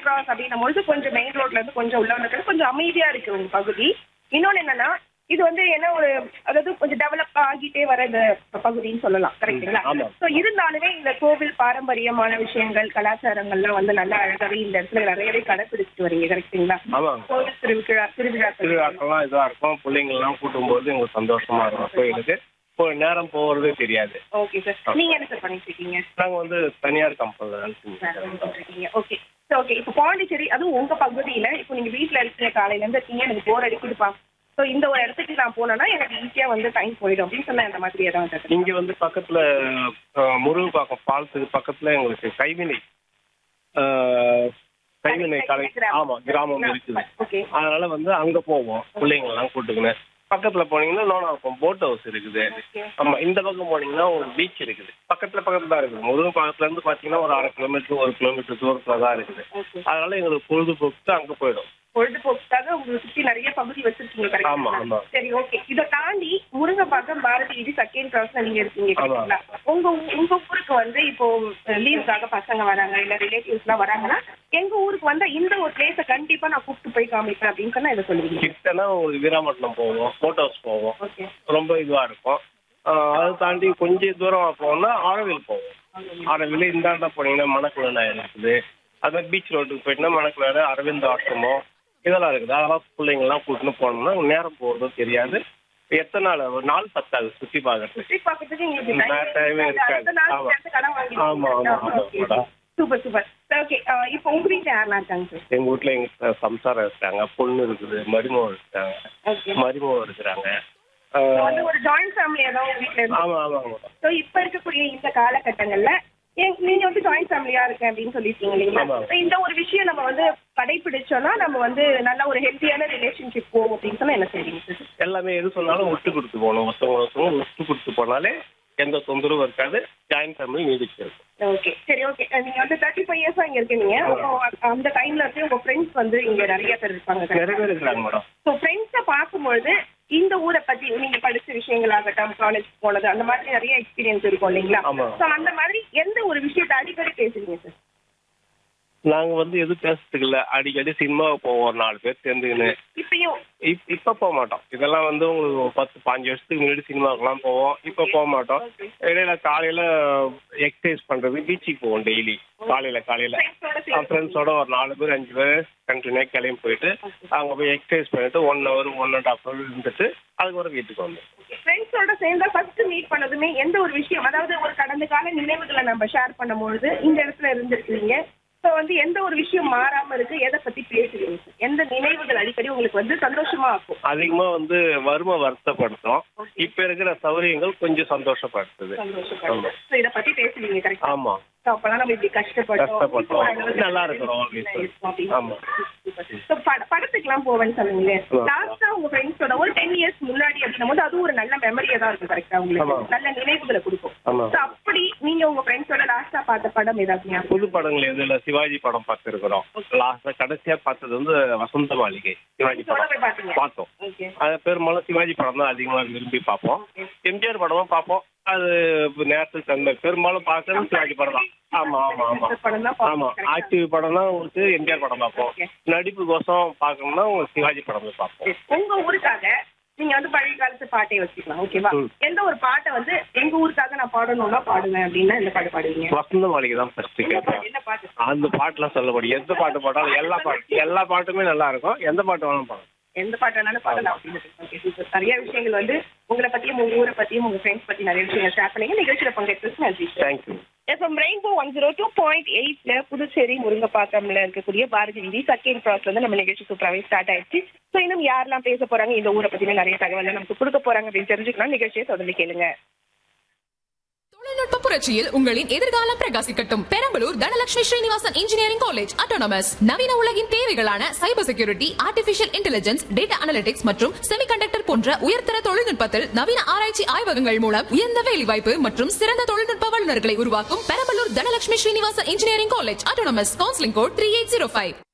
Cross அப்படின்னும் பொழுது கொஞ்சம் மெயின் ரோட்ல இருந்து கொஞ்சம் உள்ள வந்து கொஞ்சம் அமைதியா இருக்கு உங்க பகுதி இன்னொன்னு என்னன்னா இது வந்து என்ன ஒரு அதாவது கொஞ்சம் டெவலப் ஆகிட்டே வர இந்த பகுதின்னு சொல்லலாம் கரெக்ட்டுங்களா ஆமா. ஸோ இருந்தாலுமே இந்த கோவில் பாரம்பரியமான விஷயங்கள் கலாச்சாரங்கள்லாம் வந்து நல்லா அழகாவே இந்த இடத்துல நிறையவே கடைபிடிச்சிட்டு வரீங்க கரெக்ட்டுங்களா ஆமாங்க கோவில் திருவிழா திருவிழாக்கள் திருவிழாக்கள்லாம் இதா இருக்கும் பிள்ளைங்கள்லாம் கூட்டும்போது எங்களுக்கு சந்தோஷமா இருக்கும் கோயிலுக்கு இப்போ நேரம் போகிறதே தெரியாது ஓகே சார் நீங்க என்ன சார் பண்ணிட்டு இருக்கீங்க நாங்கள் வந்து தனியார் கம்பெனியில் இருக்கீங்க ஓகே சோ ஓகே இப்போ பாண்டிச்சேரி அதுவும் உங்க பகுதியில இப்போ நீங்க வீட்ல இருக்கீங்க காலையில இருந்து இருக்கீங்க எனக்கு போர் அடிக்குதுப்பா சோ இந்த ஒரு இடத்துக்கு நான் போனேன்னா எனக்கு ஈஸியா வந்து டைம் போயிடும் அப்படின்னு சொன்னா இந்த மாதிரி ஏதாவது இங்க வந்து பக்கத்துல அஹ், முருகப்பாக்கம் பாலத்துக்கு பக்கத்துல எங்களுக்கு கைவினை அஹ், கைவினை கலை ஆமா கிராமம் இருக்குது ஓகே அதனால வந்து அங்க போவோம் பிள்ளைங்கள்லாம் கூட்டுக்கின்னு பக்கத்துல போனீங்கன்னா நோனாக்கம் போட் ஹவுஸ் இருக்குது ஆமா இந்த பக்கம் போனீங்கன்னா ஒரு பீச் இருக்குது பக்கத்துல பக்கத்துல தான் இருக்குது முருகன் பக்கத்துல இருந்து பாத்தீங்கன்னா ஒரு அரை கிலோமீட்டர் ஒரு கிலோமீட்டர் தூரத்துல தான் இருக்குது ஓகே அதனால எங்களுக்கு பொழுதுபோக்கு அங்க போயிடும் பொழுதுபோக்குக்காக உங்களுக்கு சுத்தி நிறைய பகுதி வச்சிருக்கீங்க ஆமா, கரெக்டா ஆமா. சரி ஓகே இதை தாண்டி முருங்கப்பாக்கம் பாரதி வீதி செகண்ட் கிராஸ்ல நீங்க இருக்கீங்க ஆமா. கரெக்டுங்களா உங்க ஊ- உங்க ஊருக்கு வந்து இப்போ லீவுக்காக பசங்க வராங்க இல்ல ரிலேட்டிவ்ஸ் எல்லாம் வராங்கன்னா எங்க ஊருக்கு வந்தா இந்த ஒரு பிளேஸ கண்டிப்பா நான் கூப்பிட்டு போய் காமிப்பேன் அப்படின்னு சொன்னா இதை சொல்லுவீங்க கிட்டனா உங்களுக்கு வீராமட்டணம் போவோம் போட் ஹவுஸ் போவோம் ஓகே ரொம்ப இதுவா இருக்கும் ஆஹ் அதை தாண்டி கொஞ்சம் தூரம் போனோம்னா ஆரவில் போவோம் ஆரவில் இந்தாண்ட போனீங்கன்னா மணக்குள இருக்குது அது மாதிரி பீச் ரோட்டுக்கு போயிட்டுனா மணக்குள அரவிந்த் ஆசிரமம் இதெல்லாம் இருக்குது அதெல்லாம் பிள்ளைங்கள்லாம் கூட்டின்னு போனோம்னா நேரம் போகிறதும் தெரியாது எத்தனை நாள் ஒரு நாள் பத்தாது சுற்றி பார்க்கறது சுற்றி பார்க்கறதுக்கு உங்களுக்கு நான் time time ஏ இருக்காது. அடுத்த நாள் ஆமா. சேர்த்து கடன் வாங்கிடுவீங்க. ஆமா, ஆமா, ஆமா, Okay. Madam. Super super okay இப்போ உங்க வீட்டுல யாரெல்லாம் இருக்காங்க சார் எங்கள் வீட்டில் எங்கள் சம்சாரம் இருக்காங்க பொண்ணு இருக்குது மருமகம் இருக்காங்க ஓகே மருமகம் இருக்கிறாங்க வந்து ஒரு ஜாயிண்ட் ஃபேமிலியா தான் உங்க வீட்ல இருக்கு ஆமாம் ஆமாங்க மேடம் ஸோ இப்போ இருக்கக்கூடிய இந்த காலகட்டங்கள்ல ஏன் நீங்க வந்து ஜாயிண்ட் ஃபேமிலியா இருக்கேன் அப்படின்னு சொல்லியிருக்கீங்க இல்லைங்களா ஆமா. So, இந்த ஒரு விஷயம் நம்ம வந்து கடைபிடிச்சோம்னா நம்ம வந்து நல்ல ஒரு ஹெல்த்தியான ரிலேஷன்ஷிப் போகும் அப்படின்னு சொன்னா என்ன செய்வீங்க சார் எல்லாமே எது சொன்னாலும் விட்டு கொடுத்து போகணும் ஒருத்தவங்க ஒருத்தவங்க விட்டு கொடுத்து போனாலே எந்த தொந்தரவும் இருக்காது ஜாயின்ட் ஃபேமிலி நீடிச்சு இருக்கும் ஓகே சரி ஓகே நீங்க வந்து தேர்ட்டி ஃபைவ் இயர்ஸா இங்க இருக்கீங்க அப்போ அந்த டைம்ல இருந்து உங்க ஃப்ரெண்ட்ஸ் வந்து இங்க நிறைய பேர் இருப்பாங்க நிறைய பேர் இருக்கிறாங்க மேடம் ஸோ ஃப்ரெண்ட்ஸை பார்க்கும்பொழுது இந்த ஊரை பத்தி நீங்க படிச்ச விஷயங்களாகட்டும் காலேஜ் போனது அந்த மாதிரி நிறைய எக்ஸ்பீரியன்ஸ் இருக்கும் இல்லைங்களா ஆமா. ஸோ அந்த மாதிரி எந்த ஒரு விஷயத்தை அடிக்கடி பேசுறீங்க சார் நாங்கள் வந்து எதுவும் பேசுறதுக்கு இல்லை அடிக்கடி சினிமாவுக்கு போவோம் ஒரு நாலு பேர் சேர்ந்துக்கின்னு இப்பயும் இப் இப்போ போக மாட்டோம் இதெல்லாம் வந்து உங்களுக்கு ஒரு பத்து பாஞ்சு வருஷத்துக்கு முன்னாடி சினிமாவுக்குலாம் போவோம் இப்போ போக மாட்டோம் இடையில காலையில் எக்ஸசைஸ் பண்ணுறது பீச்சுக்கு போவோம் டெய்லி காலையில் காலையில் ஃப்ரெண்ட்ஸோட சேர்ந்து ஃப்ரெண்ட்ஸோட ஒரு நாலு பேர் அஞ்சு பேர் கண்டினியூ கிளம்பி போயிட்டு அங்கே போய் எக்ஸசைஸ் பண்ணிட்டு one hour one and half hour இருந்துட்டு அதுக்கப்புறம் வீட்டுக்கு வந்தோம் ஃப்ரெண்ட்ஸோட சேர்ந்தா ஃபர்ஸ்ட் மீட் பண்ணதுமே எந்த ஒரு விஷயம் அதாவது ஒரு கடந்த கால நினைவுகளை நம்ம ஷேர் பண்ணும்பொழுது இந்த இடத்துல இருந்திருக்கீங்க ஸோ வந்து எந்த ஒரு விஷயம் மாறாம இருக்கு எதை பத்தி பேசுறீங்க sir? எந்த நினைவுகள் அடிக்கடி உங்களுக்கு வந்து சந்தோஷமா இருக்கும் அதிகமாக வந்து வறுமை வருத்தப்படுத்தும் இப்போ இருக்கிற சௌகரியங்கள் கொஞ்சம் சந்தோஷப்படுத்துது சந்தோஷப்படுறோம் ஸோ இதை பத்தி பேசுவீங்க கரெக்டா ஆமாம் ஸோ அப்பெல்லாம் நம்ம இப்படி கஷ்டப்பட்டோம் கஷ்டப்பட்டோம். இப்போ ஓரளவுக்கு நல்லா இருக்கிறோம் நல்லா இருக்கோம் அப்படின்னு. ஆமா. So, பட- படத்துக்குலாம் போவேன்னு சொன்னீங்க ஆமா. லாஸ்டா உங்க ஃப்ரெண்ட்ஸோட ஒரு டென் இயர்ஸ் முன்னாடி அப்படின்னும் போது அது ஒரு நல்ல மெமரியா தான் இருக்கும் கரெக்டா ஆமா. உங்களுக்கு நல்ல நினைவுகளை கொடுக்கும் ஆமா. So, அப்படி நீங்க உங்க ஃப்ரெண்ட்ஸோட லாஸ்டா பார்த்த படம் ஏதாவது ஞாபகம் புது படங்கள் எதுல சிவாஜி படம் பார்த்துருக்குறோம் லாஸ்டா கடைசியா பார்த்தது வந்து வசந்த மாளிகை சிவாஜி ஃப்ரெண்ட்ஸோட போய் படம் பாத்தீங்க பார்த்தோம் ஓகே அது பெரும்பாலும் சிவாஜி படம் தான் அதிகமாக விரும்பி பார்ப்போம் எம்ஜிஆர் படமும் பார்ப்போம் அது நேரத்துக்கு தகுந்த பெரும்பாலும் பார்க்கறது சிவாஜி படம் தான் ஆமா ஆமா ஆமா படம் தான் ஆமா ஆக்டிவ் படம்னா உங்களுக்கு எம்ஜிஆர் படம் பார்ப்போம் Okay. நடிப்பு கோசம் பார்க்கணும்னா உங்களுக்கு சிவாஜி படம் போய் பார்ப்போம் உங்க ஊருக்காக நீங்க வந்து பழைய காலத்து பாட்டை வச்சுக்கலாம் ஓகேவா ம். எந்த ஒரு பாட்டை வந்து எங்க ஊருக்காக நான் பாடணும்னா பாடுவேன் அப்படின்னா இந்த பாட்டு பாடுவீங்க வசந்த மாளிகை தான் ஃபர்ஸ்ட் கேட்பேன் என்ன பாட்டு அந்த பாட்டுலாம் சொல்ல முடியும் எந்த பாட்டு பாட்டாலும் எல்லா பாட்டு எல்லா பாட்டுமே நல்லா இருக்கும் எந்த பாட்டு வேணாலும் பாடும் எந்த பாட்டு வேணாலும் பாடலாம் அப்படின்னு ஓகே சூப்பர் நிறைய விஷயங்கள் வந்து உங்களை பத்தியும் உங்க ஊரை பத்தியும் உங்க ஃப்ரெண்ட்ஸ் பத்தி நிறைய விஷயங்கள் ஷேர் பண்ணீங்க நிகழ்ச்சியில பங்கேற்று நன்றி thank you FM Rainbow one zero two point எயிட்ல புதுச்சேரி முருங்கப்பாக்கம்ல இருக்கக்கூடிய பாரதி வீதி செகண்ட் கிராஸ்ல இருந்து நம்ம நிகழ்ச்சி சூப்பராகவே ஸ்டார்ட் ஆயிடுச்சு ஸோ இன்னும் யாரெல்லாம் பேச போறாங்க இந்த ஊரை பத்தின நிறைய தகவல் நமக்கு கொடுக்க போறாங்க அப்படின்னு தெரிஞ்சுக்கலாம் நிகழ்ச்சியை தொடர்ந்து கேளுங்க தொழில்நுட்ப புரட்சியில் உங்களின் எதிர்காலம் பிரகாசிக்கட்டும் Perambalur Dhanalakshmi Srinivasan engineering college autonomous நவீன உலகின் தேவைகளான cyber security artificial intelligence data analytics மற்றும் செமிகண்டக்டர் போன்ற உயர்தர தொழில்நுட்பத்தில் நவீன ஆராய்ச்சி ஆய்வகங்கள் மூலம் உயர்ந்த வேலைவாய்ப்பு மற்றும் சிறந்த தொழில்நுட்ப வல்லுநர்களை உருவாக்கும் Perambalur Dhanalakshmi Srinivasan engineering college autonomous counselling code three eight zero five